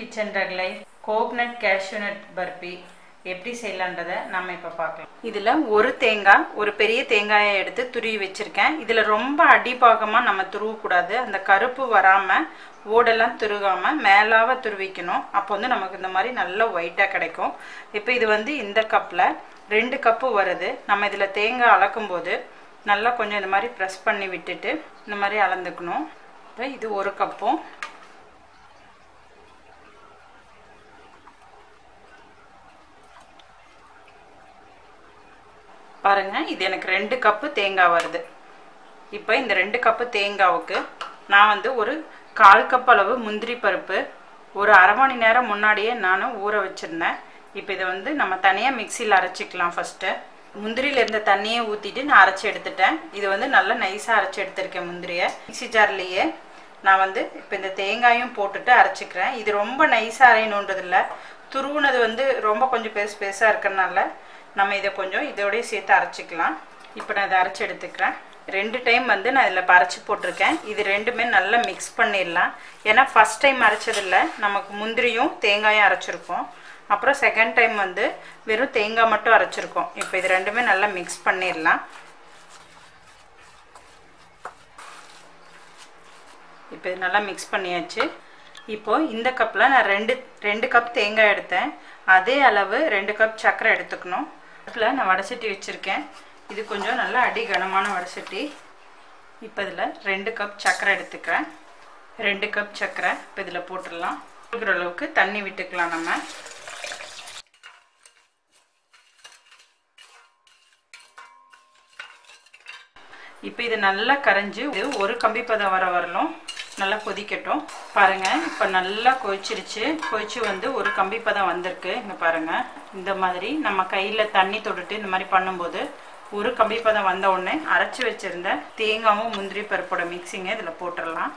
kitchen ரகலை coconut cashew nut burfi எப்படி செய்யலான்றதை நம்ம இப்போ பார்க்கலாம் இதில் ஒரு தேங்காய் ஒரு பெரிய தேங்காயை எடுத்து துருவி வச்சுருக்கேன் இதில் ரொம்ப அடிபாகமாக நம்ம துருவக்கூடாது அந்த கருப்பு வராமல் ஓடெல்லாம் துருகாமல் மேலாக துருவிக்கணும் அப்போ வந்து நமக்கு இந்த மாதிரி நல்ல ஒயிட்டாக கிடைக்கும் இப்போ இது வந்து இந்த கப்பில் ரெண்டு கப்பு வருது நம்ம இதில் தேங்காய் அளக்கும்போது நல்லா கொஞ்சம் இந்த மாதிரி ப்ரெஸ் பண்ணி விட்டுட்டு இந்த மாதிரி அளந்துக்கணும் இப்போ இது ஒரு கப்பும் பாருங்க இது எனக்கு ரெண்டு கப்பு தேங்காய் வருது இப்போ இந்த ரெண்டு கப்பு தேங்காவுக்கு நான் வந்து ஒரு கால் கப் அளவு முந்திரி பருப்பு ஒரு அரை மணி நேரம் முன்னாடியே நான் ஊற வச்சுருந்தேன் இப்போ இதை வந்து நம்ம தனியாக மிக்சியில் அரைச்சிக்கலாம் ஃபஸ்ட்டு முந்திரியில் இருந்த தண்ணியை ஊற்றிட்டு நான் அரைச்சி எடுத்துட்டேன் இது வந்து நல்லா நைஸாக அரைச்சி எடுத்திருக்கேன் முந்திரியை மிக்சி ஜார்லேயே நான் வந்து இப்போ இந்த தேங்காயும் போட்டுட்டு அரைச்சிக்கிறேன் இது ரொம்ப நைஸாக அரையணுன்றது இல்லை துருவுனது வந்து ரொம்ப கொஞ்சம் பெருசு பெருசாக இருக்கிறனால நம்ம இதை கொஞ்சம் இதோடய சேர்த்து அரைச்சிக்கலாம் இப்போ நான் இதை அரைச்சி எடுத்துக்கிறேன் ரெண்டு டைம் வந்து நான் இதில் அரைச்சி போட்டிருக்கேன் இது ரெண்டுமே நல்லா மிக்ஸ் பண்ணிடலாம் ஏன்னா ஃபஸ்ட் டைம் அரைச்சதில்ல நமக்கு முந்திரியும் தேங்காயும் அரைச்சிருக்கோம் அப்புறம் செகண்ட் டைம் வந்து வெறும் தேங்காய் மட்டும் அரைச்சிருக்கோம் இப்போ இது ரெண்டுமே நல்லா மிக்ஸ் பண்ணிடலாம் இப்போ இது நல்லா மிக்ஸ் பண்ணியாச்சு இப்போது இந்த கப்பில் நான் ரெண்டு ரெண்டு கப் தேங்காய் எடுத்தேன் அதே அளவு ரெண்டு கப் சர்க்கரை எடுத்துக்கணும் அதில் நான் வடைசட்டி வச்சுருக்கேன் இது கொஞ்சம் நல்லா அடி கனமான வடைசட்டி இப்போ இதில் ரெண்டு கப் சர்க்கரை எடுத்துக்கிறேன் ரெண்டு கப் சர்க்கரை இப்போ இதில் போட்டுடலாம் கொடுக்குற அளவுக்கு தண்ணி விட்டுக்கலாம் நம்ம இப்போ இது நல்லா கரைஞ்சி இது ஒரு கம்பி பதம் வர வரலும் நல்லா கொதிக்கட்டும் பாருங்க இப்போ நல்லா கொதிச்சிருச்சு கொதிச்சு வந்து ஒரு கம்பி பதம் வந்திருக்கு இங்கே பாருங்க இந்த மாதிரி நம்ம கையில் தண்ணி தொட்டுட்டு இந்த மாதிரி பண்ணும்போது ஒரு கம்பி பதம் வந்த உடனே அரைச்சி வச்சிருந்த தேங்காவும் முந்திரி பருப்போட மிக்சிங்கை இதில் போட்டுடலாம்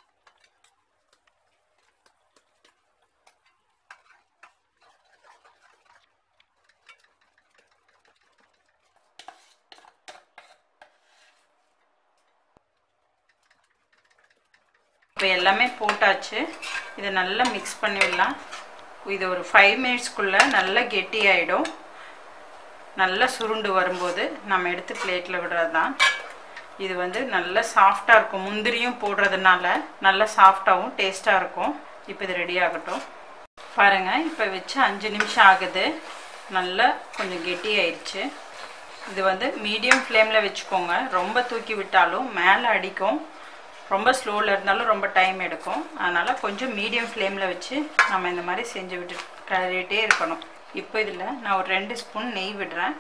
இப்போ எல்லாமே போட்டாச்சு இதை நல்லா மிக்ஸ் பண்ணிடலாம் இது ஒரு ஃபைவ் மினிட்ஸ்க்குள்ளே நல்லா கெட்டி ஆகிடும் நல்லா சுருண்டு வரும்போது நம்ம எடுத்து பிளேட்டில் விடுறது தான் இது வந்து நல்லா சாஃப்டாக இருக்கும் முந்திரியும் போடுறதுனால நல்லா சாஃப்டாகவும் டேஸ்ட்டாக இருக்கும் இப்போ இது ரெடி ஆகட்டும் பாருங்கள் இப்போ வச்சு அஞ்சு நிமிஷம் ஆகுது நல்லா கொஞ்சம் கெட்டி ஆயிடுச்சு இது வந்து மீடியம் ஃப்ளேமில் வச்சுக்கோங்க ரொம்ப தூக்கி விட்டாலும் மேலே அடிக்கும் ரொம்ப ஸ்லோவில் இருந்தாலும் ரொம்ப டைம் எடுக்கும் அதனால் கொஞ்சம் மீடியம் ஃப்ளேமில் வச்சு நம்ம இந்த மாதிரி செஞ்சு விட்டு கழுவிட்டே இருக்கணும் இப்போ இதில் நான் ஒரு ரெண்டு ஸ்பூன் நெய் விடுறேன்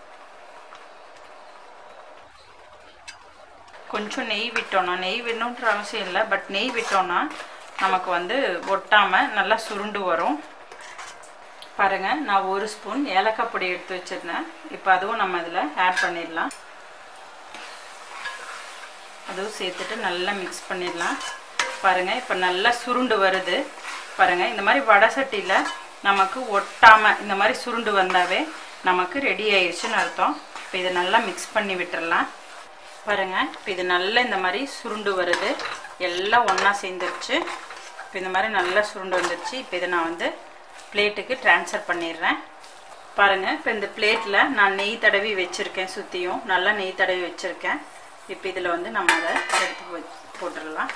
கொஞ்சம் நெய் விட்டோன்னா நெய் விடணுன்ற அவசியம் இல்லை பட் நெய் விட்டோன்னா நமக்கு வந்து ஒட்டாமல் நல்லா சுருண்டு வரும் பாருங்கள் நான் ஒரு ஸ்பூன் ஏலக்காய் பொடி எடுத்து வச்சுருந்தேன் இப்போ அதுவும் நம்ம இதில் ஆட் பண்ணிடலாம் அதுவும் சேர்த்துட்டு நல்லா மிக்ஸ் பண்ணிடலாம் பாருங்கள் இப்போ நல்லா சுருண்டு வருது பாருங்கள் இந்த மாதிரி வடை சட்டியில் நமக்கு ஒட்டாமல் இந்த மாதிரி சுருண்டு வந்தாவே நமக்கு ரெடி ஆயிடுச்சுன்னு அர்த்தம் இப்போ இதை நல்லா மிக்ஸ் பண்ணி விட்டுறலாம் பாருங்கள் இப்போ இது நல்லா இந்த மாதிரி சுருண்டு வருது எல்லாம் ஒன்றா சேர்ந்துருச்சு இப்போ இந்த மாதிரி நல்லா சுருண்டு வந்துருச்சு இப்போ இதை நான் வந்து பிளேட்டுக்கு ட்ரான்ஸ்ஃபர் பண்ணிடுறேன் பாருங்கள் இப்போ இந்த பிளேட்டில் நான் நெய் தடவி வச்சுருக்கேன் சுற்றியும் நல்லா நெய் தடவி வச்சுருக்கேன் இப்போ இதில் வந்து நம்ம அதை எடுத்து போட்டுடலாம்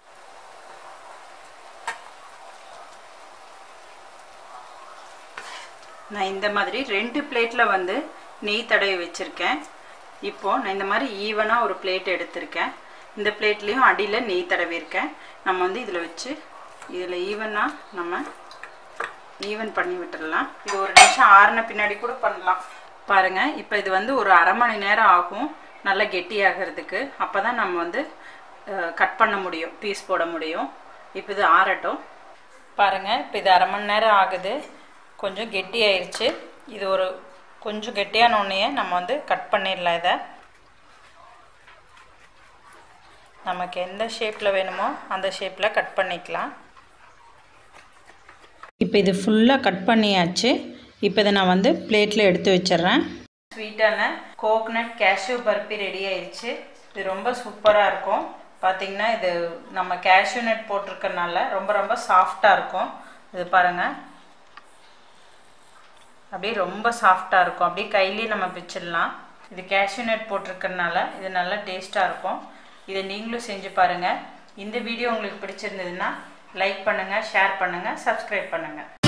நான் இந்த மாதிரி ரெண்டு பிளேட்டில் வந்து நெய் தடவி வச்சுருக்கேன் இப்போது நான் இந்த மாதிரி ஈவனாக ஒரு பிளேட் எடுத்திருக்கேன் இந்த பிளேட்லேயும் அடியில் நெய் தடவிருக்கேன் நம்ம வந்து இதில் வச்சு இதில் ஈவனாக நம்ம ஈவன் பண்ணி விட்டுடலாம் இது ஒரு நிமிஷம் ஆறின பின்னாடி கூட பண்ணலாம் பாருங்கள் இப்போ இது வந்து ஒரு அரை மணி நேரம் ஆகும் நல்லா கெட்டியாகிறதுக்கு அப்போ தான் நம்ம வந்து கட் பண்ண முடியும் பீஸ் போட முடியும் இப்போ இது ஆறட்டும் பாருங்கள் இப்போ இது அரை மணி நேரம் ஆகுது கொஞ்சம் கெட்டி ஆயிடுச்சு இது ஒரு கொஞ்சம் கெட்டியான ஒன்றையே நம்ம வந்து கட் பண்ணிடலாம் இதை நமக்கு எந்த ஷேப்பில் வேணுமோ அந்த ஷேப்பில் கட் பண்ணிக்கலாம் இப்போ இது ஃபுல்லாக கட் பண்ணியாச்சு இப்போ இதை நான் வந்து பிளேட்டில் எடுத்து வச்சிட்றேன் ஸ்வீட்டான கோக்னட் கேஷ்யூ பருப்பி ரெடி ஆயிடுச்சு இது ரொம்ப சூப்பராக இருக்கும் பார்த்தீங்கன்னா இது நம்ம கேஷ்யூ நட் போட்டிருக்கனால ரொம்ப ரொம்ப சாஃப்டாக இருக்கும் இது பாருங்கள் அப்படியே ரொம்ப சாஃப்டாக இருக்கும் அப்படியே கையிலேயே நம்ம பிச்சிடலாம் இது கேஷ்யூ நட் போட்டிருக்கறனால இது நல்லா டேஸ்ட்டாக இருக்கும் இதை நீங்களும் செஞ்சு பாருங்கள் இந்த வீடியோ உங்களுக்கு பிடிச்சிருந்ததுன்னா லைக் பண்ணுங்கள் ஷேர் பண்ணுங்கள் சப்ஸ்கிரைப் பண்ணுங்கள்